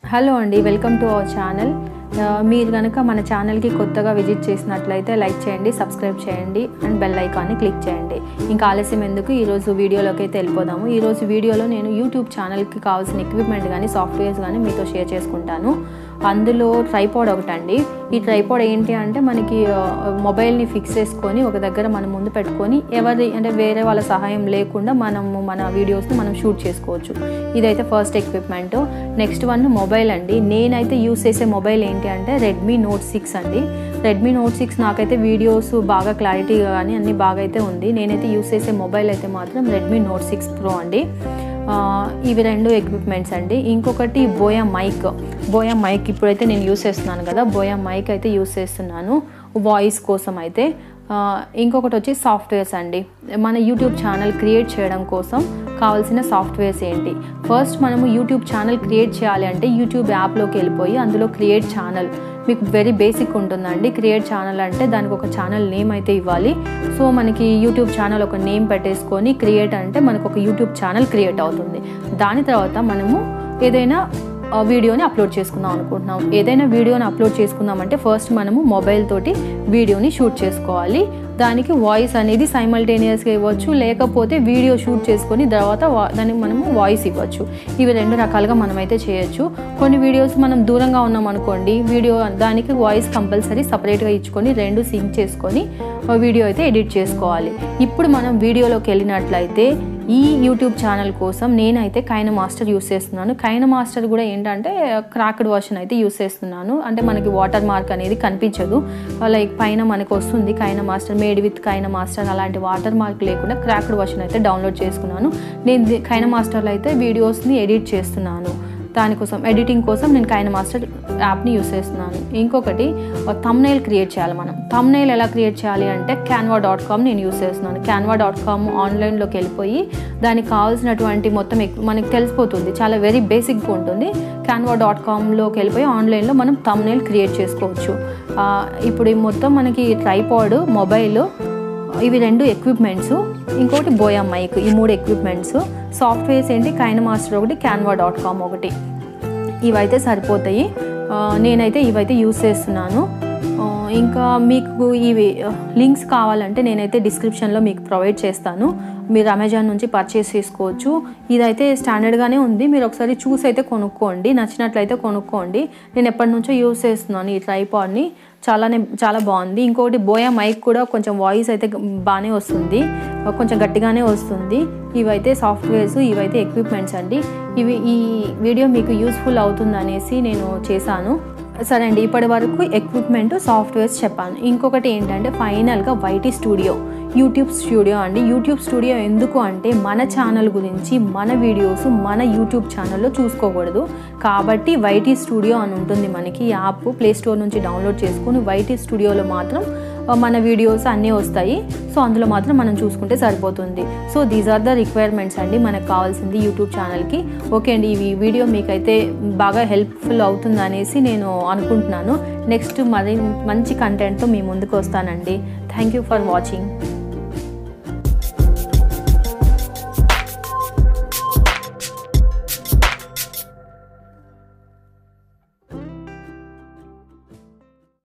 hello అండి welcome to our channel మీరు కనుక మన ఛానల్కి కొత్తగా విజిట్ చేసినట్లయితే లైక్ చేయండి సబ్స్క్రైబ్ చేయండి అండ్ బెల్ ఐకాన్ని క్లిక్ చేయండి ఇంకా ఆలస్యం ఎందుకు ఈరోజు వీడియోలోకి అయితే వెళ్ళిపోదాము ఈరోజు వీడియోలో నేను యూట్యూబ్ ఛానల్కి కావాల్సిన ఎక్విప్మెంట్ కానీ సాఫ్ట్వేర్స్ కానీ మీతో షేర్ చేసుకుంటాను అందులో ట్రైపాడ్ ఒకటండి ఈ ట్రైపాడ్ ఏంటి అంటే మనకి ఆ, మొబైల్ని ఫిక్స్ చేసుకొని ఒక దగ్గర మనం ముందు పెట్టుకొని ఎవరి అంటే వేరే వాళ్ళ సహాయం లేకుండా మనము మన వీడియోస్ని మనం షూట్ చేసుకోవచ్చు ఇదైతే first equipment next one mobile అండి నేనైతే యూస్ చేసే మొబైల్ ఏంటి అంటే రెడ్మీ నోట్ సిక్స్ అండి రెడ్మీ నోట్ సిక్స్ నాకైతే వీడియోస్ బాగా క్లారిటీగా కానీ అన్ని బాగా అయితే ఉంది నేనైతే యూస్ చేసే మొబైల్ అయితే మాత్రం రెడ్మీ నోట్ సిక్స్ ప్రో అండి ఆ, ఇవి రెండు ఎక్విప్మెంట్స్ అండి ఇంకొకటి బోయా మైక్ బోయా మైక్ ఇప్పుడైతే నేను యూస్ చేస్తున్నాను కదా బోయా మైక్ అయితే యూస్ చేస్తున్నాను వాయిస్ కోసం అయితే ఆ, ఇంకొకటి వచ్చి సాఫ్ట్వేర్స్ అండి మన యూట్యూబ్ ఛానల్ క్రియేట్ చేయడం కోసం కావాల్సిన సాఫ్ట్వేర్స్ ఏంటి ఫస్ట్ మనము యూట్యూబ్ ఛానల్ క్రియేట్ చేయాలి అంటే యూట్యూబ్ యాప్లోకి వెళ్ళిపోయి అందులో క్రియేట్ ఛానల్ మీకు వెరీ బేసిక్ ఉంటుందండి క్రియేట్ ఛానల్ అంటే దానికి ఒక ఛానల్ నేమ్ అయితే ఇవ్వాలి సో మనకి యూట్యూబ్ ఛానల్ ఒక నేమ్ పెట్టేసుకొని క్రియేట్ అంటే మనకు ఒక యూట్యూబ్ ఛానల్ క్రియేట్ అవుతుంది దాని తర్వాత మనము ఏదైనా ఆ, వీడియోని అప్లోడ్ చేసుకుందాం అనుకుంటున్నాం ఏదైనా వీడియోని అప్లోడ్ చేసుకుందామంటే ఫస్ట్ మనము మొబైల్ తోటి వీడియోని షూట్ చేసుకోవాలి దానికి వాయిస్ అనేది సైమల్టేనియస్గా ఇవ్వచ్చు లేకపోతే వీడియో షూట్ చేసుకొని తర్వాత వా- దానికి మనము వాయిస్ ఇవ్వచ్చు ఇవి రెండు రకాలుగా మనమైతే చేయొచ్చు కొన్ని వీడియోస్ మనం దూరంగా ఉన్నాం అనుకోండి వీడియో దానికి వాయిస్ కంపల్సరీ సపరేట్గా ఇచ్చుకొని రెండు సింక్ చేసుకొని ఆ వీడియో అయితే ఎడిట్ చేసుకోవాలి ఇప్పుడు మనం వీడియోలోకి వెళ్ళినట్లయితే ఈ యూట్యూబ్ ఛానల్ కోసం నేనైతే కైన మాస్టర్ యూస్ చేస్తున్నాను కైన మాస్టర్ కూడా ఏంటంటే క్రాక్డ్ వర్షన్ అయితే యూస్ చేస్తున్నాను అంటే మనకి వాటర్ మార్క్ అనేది కనిపించదు లైక్ పైన మనకు వస్తుంది KineMaster made with KineMaster అలాంటి వాటర్ మార్క్ లేకుండా క్రాక్డ్ వర్షన్ అయితే డౌన్లోడ్ చేసుకున్నాను నేను ది- కైన మాస్టర్లో అయితే వీడియోస్ని ఎడిట్ చేస్తున్నాను దానికోసం ఎడిటింగ్ కోసం నేను కైన మాస్టర్ యాప్ని యూస్ చేస్తున్నాను ఇంకొకటి తమ్నైల్ క్రియేట్ చేయాలి మనం తమ్నైల్ ఎలా క్రియేట్ చేయాలి అంటే క్యాన్వా డాట్ కామ్ నేను యూస్ చేస్తున్నాను క్యాన్వా డాట్ కామ్ ఆన్లైన్లోకి వెళ్ళిపోయి దానికి కావాల్సినటువంటి మొత్తం ఎక్- మనకి తెలిసిపోతుంది చాలా వెరీ బేసిక్గా ఉంటుంది క్యాన్వా డాట్ కామ్లోకి వెళ్ళిపోయి ఆన్లైన్లో మనం తమ్నైల్ క్రియేట్ చేసుకోవచ్చు ఆ, ఇప్పుడు ఈ మొత్తం మనకి ట్రైపాడ్ మొబైల్ ఇవి రెండు ఎక్విప్మెంట్స్ ఇంకోటి బోయా మైక్ ఈ మూడు ఎక్విప్మెంట్స్ సాఫ్ట్వేర్స్ ఏంటి కైన మాస్టర్ ఒకటి క్యాన్వా డాట్ కామ్ ఒకటి ఇవైతే సరిపోతాయి ఆ, నేనైతే ఇవైతే యూస్ చేస్తున్నాను ఆ, ఇంకా మీకు ఇవి లింక్స్ కావాలంటే నేనైతే డిస్క్రిప్షన్లో మీకు ప్రొవైడ్ చేస్తాను మీరు అమెజాన్ నుంచి పర్చేస్ చేసుకోవచ్చు ఇదైతే స్టాండర్డ్గానే ఉంది మీరు ఒకసారి చూసి అయితే కొనుక్కోండి నచ్చినట్లయితే కొనుక్కోండి నేను ఎప్పటి నుంచో యూస్ చేస్తున్నాను ఈ ట్రైపాడ్ని చాలానే చాలా బాగుంది ఇంకొకటి బోయా మైక్ కూడా కొంచెం వాయిస్ అయితే బాగానే వస్తుంది కొంచెం గట్టిగానే వస్తుంది ఇవైతే సాఫ్ట్వేర్స్ ఇవైతే ఎక్విప్మెంట్స్ అండి ఇవి ఈ వీడియో మీకు యూస్ఫుల్ అవుతుంది అనేసి నేను చేశాను సరే అండి ఇప్పటి వరకు ఎక్విప్మెంట్ సాఫ్ట్వేర్స్ చెప్పాను ఇంకొకటి ఏంటంటే ఫైనల్గా వైటీ స్టూడియో యూట్యూబ్ స్టూడియో అండి యూట్యూబ్ స్టూడియో ఎందుకు అంటే మన ఛానల్ గురించి మన వీడియోస్ మన యూట్యూబ్ ఛానల్లో చూసుకోకూడదు కాబట్టి వైటీ స్టూడియో అని ఉంటుంది మనకి ఈ యాప్ ప్లే స్టోర్ నుంచి డౌన్లోడ్ చేసుకొని వైటీ స్టూడియోలో మాత్రం ఆ, మన వీడియోస్ అన్నీ వస్తాయి సో అందులో మాత్రం మనం చూసుకుంటే సరిపోతుంది so these are the requirements అండి మనకు కావాల్సింది యూట్యూబ్ ఛానల్కి ఓకే అండి ఈ వీడియో మీకైతే బాగా హెల్ప్ఫుల్ అవుతుంది అనేసి నేను అనుకుంటున్నాను నెక్స్ట్ మరి మంచి కంటెంట్తో మీ ముందుకు వస్తానండి థ్యాంక్ యూ ఫర్ వాచింగ్